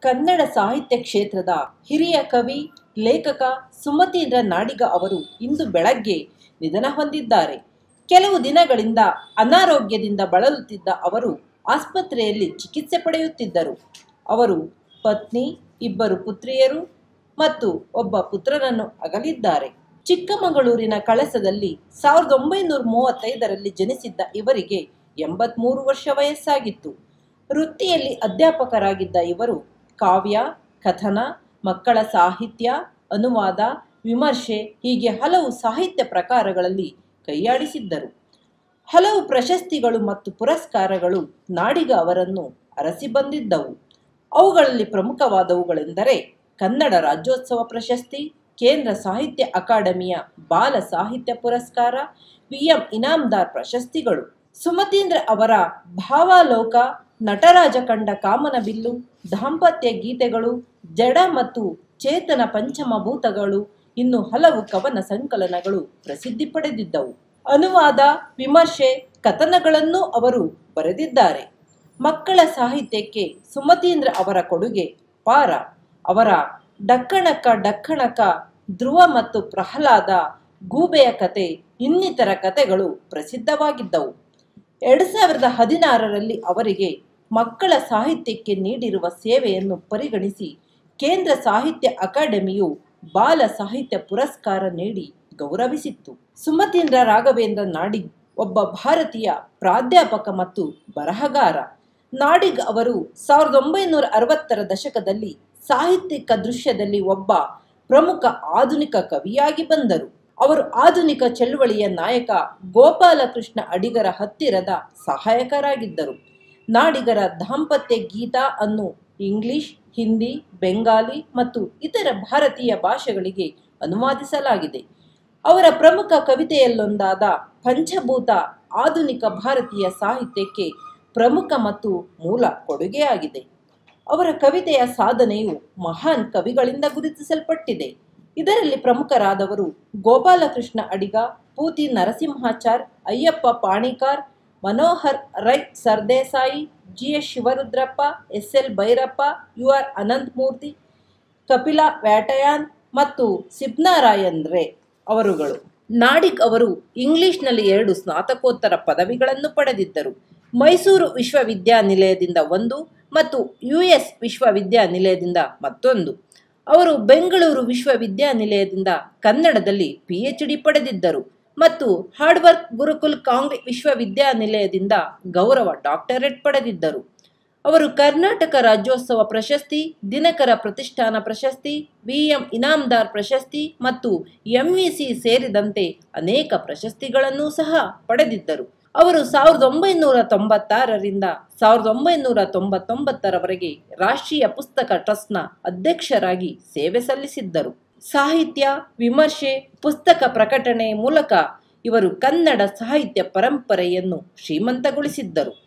ಕನ್ನಡ ಸಾಹಿತ್ಯ ಕ್ಷೇತ್ರದ ಹಿರಿಯ ಕವಿ ಲೇಖಕ ಸುಮತೀಂದ್ರ ನಾಡಿಗ ಅವರು ಇಂದು ಬೆಳಗ್ಗೆ ನಿಧನ ಹೊಂದಿದ್ದಾರೆ ಕೆಲವು ದಿನಗಳಿಂದ ಅನಾರೋಗ್ಯದಿಂದ ಬಳಲುತ್ತಿದ್ದ ಅವರು ಆಸ್ಪತ್ರೆಯಲ್ಲಿ ಚಿಕಿತ್ಸೆ ಪಡೆಯುತ್ತಿದ್ದರು ಅವರು ಪತ್ನಿ ಇಬ್ಬರು ಪುತ್ರಿಯರು ಮತ್ತು ಒಬ್ಬ ಪುತ್ರನನ್ನು ಅಗಲಿದ್ದಾರೆ ಚಿಕ್ಕಮಗಳೂರಿನ ಕಳಸದಲ್ಲಿ ಸಾವಿರದ ಒಂಬೈನೂರ ಮೂವತ್ತೈದರಲ್ಲಿ ಜನಿಸಿದ್ದ ಇವರಿಗೆ ಎಂಬತ್ಮೂರು ವರ್ಷ ವಯಸ್ಸಾಗಿತ್ತು ವೃತ್ತಿಯಲ್ಲಿ ಅಧ್ಯಾಪಕರಾಗಿದ್ದ ಇವರು ಕಾವ್ಯ ಕಥನ ಮಕ್ಕಳ ಸಾಹಿತ್ಯ ಅನುವಾದ ವಿಮರ್ಶೆ ಹೀಗೆ ಹಲವು ಸಾಹಿತ್ಯ ಪ್ರಕಾರಗಳಲ್ಲಿ ಕೈಯಾಡಿಸಿದ್ದರು ಹಲವು ಪ್ರಶಸ್ತಿಗಳು ಮತ್ತು ಪುರಸ್ಕಾರಗಳು ನಾಡಿಗ ಅವರನ್ನು ಅರಸಿ ಬಂದಿದ್ದವು ಅವುಗಳಲ್ಲಿ ಪ್ರಮುಖವಾದವುಗಳೆಂದರೆ ಕನ್ನಡ ರಾಜ್ಯೋತ್ಸವ ಪ್ರಶಸ್ತಿ ಕೇಂದ್ರ ಸಾಹಿತ್ಯ ಅಕಾಡೆಮಿಯ ಬಾಲ ಸಾಹಿತ್ಯ ಪುರಸ್ಕಾರ ವಿ ಎಂ ಇನಾಮ್ದಾರ್ ಪ್ರಶಸ್ತಿಗಳು ಸುಮತೀಂದ್ರ ಅವರ ಭಾವಾಲೋಕ ನಟರಾಜ ಕಂಡ ಕಾಮನಬಿಲ್ಲು ದಾಂಪತ್ಯ ಗೀತೆಗಳು ಜಡ ಮತ್ತು ಚೇತನ ಪಂಚಮಭೂತಗಳು ಇನ್ನು ಹಲವು ಕವನ ಸಂಕಲನಗಳು ಪ್ರಸಿದ್ಧಿ ಪಡೆದಿದ್ದವು ಅನುವಾದ ವಿಮರ್ಶೆ ಕಥನಗಳನ್ನೂ ಅವರು ಬರೆದಿದ್ದಾರೆ ಮಕ್ಕಳ ಸಾಹಿತ್ಯಕ್ಕೆ ಸುಮತೀಂದ್ರ ಅವರ ಕೊಡುಗೆ ಪಾರ ಅವರ ಡಕ್ಕಣಕ ಡಕ್ಕಣಕ ಧ್ರುವ ಮತ್ತು ಪ್ರಹ್ಲಾದ ಗೂಬೆಯ ಕತೆ ಇನ್ನಿತರ ಕತೆಗಳು ಪ್ರಸಿದ್ಧವಾಗಿದ್ದವು ಎರಡು ಸಾವಿರದ ಹದಿನಾರರಲ್ಲಿ ಅವರಿಗೆ ಮಕ್ಕಳ ಸಾಹಿತ್ಯಕ್ಕೆ ನೀಡಿರುವ ಸೇವೆಯನ್ನು ಪರಿಗಣಿಸಿ ಕೇಂದ್ರ ಸಾಹಿತ್ಯ ಅಕಾಡೆಮಿಯು ಬಾಲ ಸಾಹಿತ್ಯ ಪುರಸ್ಕಾರ ನೀಡಿ ಗೌರವಿಸಿತ್ತು ಸುಮತೀಂದ್ರ ರಾಘವೇಂದ್ರ ನಾಡಿಗ್ ಒಬ್ಬ ಭಾರತೀಯ ಪ್ರಾಧ್ಯಾಪಕ ಮತ್ತು ಬರಹಗಾರ ನಾಡಿಗ್ ಅವರು ಸಾವಿರದ ಒಂಬೈನೂರ ಅರವತ್ತರ ದಶಕದಲ್ಲಿ ಸಾಹಿತ್ಯಿಕ ದೃಶ್ಯದಲ್ಲಿ ಒಬ್ಬ ಪ್ರಮುಖ ಆಧುನಿಕ ಕವಿಯಾಗಿ ಬಂದರು ಅವರು ಆಧುನಿಕ ಚಳುವಳಿಯ ನಾಯಕ ಗೋಪಾಲಕೃಷ್ಣ ಅಡಿಗರ ಹತ್ತಿರದ ಸಹಾಯಕರಾಗಿದ್ದರು ನಾಡಿಗರ ದಾಂಪತ್ಯ ಗೀತಾ ಅನ್ನು ಇಂಗ್ಲಿಷ್ ಹಿಂದಿ ಬೆಂಗಾಲಿ ಮತ್ತು ಇತರ ಭಾರತೀಯ ಭಾಷೆಗಳಿಗೆ ಅನುವಾದಿಸಲಾಗಿದೆ ಅವರ ಪ್ರಮುಖ ಕವಿತೆಯಲ್ಲೊಂದಾದ ಪಂಚಭೂತ ಆಧುನಿಕ ಭಾರತೀಯ ಸಾಹಿತ್ಯಕ್ಕೆ ಪ್ರಮುಖ ಮತ್ತು ಮೂಲ ಕೊಡುಗೆಯಾಗಿದೆ ಅವರ ಕವಿತೆಯ ಸಾಧನೆಯು ಮಹಾನ್ ಕವಿಗಳಿಂದ ಗುರುತಿಸಲ್ಪಟ್ಟಿದೆ ಇದರಲ್ಲಿ ಪ್ರಮುಖರಾದವರು Gopalakrishna Adiga Puthi Narasimhachar Ayyappa Paniker Manohar Rai Sardesai G S Shivarudrappa S L Bhyrappa U R Ananthamurthy Kapila Vatsyayan ಮತ್ತು ಸಿಬ್ನಾರಾಯನ್ ರೇ ಅವರುಗಳು ನಾಡಿಗ್ ಅವರು ಇಂಗ್ಲಿಷ್ನಲ್ಲಿ ಎರಡು ಸ್ನಾತಕೋತ್ತರ ಪದವಿಗಳನ್ನು ಪಡೆದಿದ್ದರು ಮೈಸೂರು ವಿಶ್ವವಿದ್ಯಾನಿಲಯದಿಂದ ಒಂದು ಮತ್ತು ಯು ಎಸ್ ವಿಶ್ವವಿದ್ಯಾನಿಲಯದಿಂದ ಮತ್ತೊಂದು ಅವರು ಬೆಂಗಳೂರು ವಿಶ್ವವಿದ್ಯಾನಿಲಯದಿಂದ ಕನ್ನಡದಲ್ಲಿ ಪಿ ಎಚ್ ಡಿ ಪಡೆದಿದ್ದರು ಮತ್ತು ಹಾರ್ಡ್ವರ್ಕ್ ಗುರುಕುಲ್ ಕಾಂಗ್ರೆ ವಿಶ್ವವಿದ್ಯಾನಿಲಯದಿಂದ ಗೌರವ ಡಾಕ್ಟರೇಟ್ ಪಡೆದಿದ್ದರು ಅವರು ಕರ್ನಾಟಕ ರಾಜ್ಯೋತ್ಸವ ಪ್ರಶಸ್ತಿ ದಿನಕರ ಪ್ರತಿಷ್ಠಾನ ಪ್ರಶಸ್ತಿ ವಿ ಎಂ ಇನಾಮ್ದಾರ್ ಪ್ರಶಸ್ತಿ ಮತ್ತು ಎಂವಿಸಿ ಸೇರಿದಂತೆ ಅನೇಕ ಪ್ರಶಸ್ತಿಗಳನ್ನೂ ಸಹ ಪಡೆದಿದ್ದರು ಅವರು ಸಾವಿರದ ಒಂಬೈನೂರ ತೊಂಬತ್ತಾರರಿಂದ ಸಾವಿರದ ಒಂಬೈನೂರ ತೊಂಬತ್ತೊಂಬತ್ತರವರೆಗೆ ರಾಷ್ಟ್ರೀಯ ಪುಸ್ತಕ ಟ್ರಸ್ಟ್ನ ಅಧ್ಯಕ್ಷರಾಗಿ ಸೇವೆ ಸಲ್ಲಿಸಿದ್ದರು ಸಾಹಿತ್ಯ ವಿಮರ್ಶೆ ಪುಸ್ತಕ ಪ್ರಕಟಣೆ ಮೂಲಕ ಇವರು ಕನ್ನಡ ಸಾಹಿತ್ಯ ಪರಂಪರೆಯನ್ನು ಶ್ರೀಮಂತಗೊಳಿಸಿದ್ದರು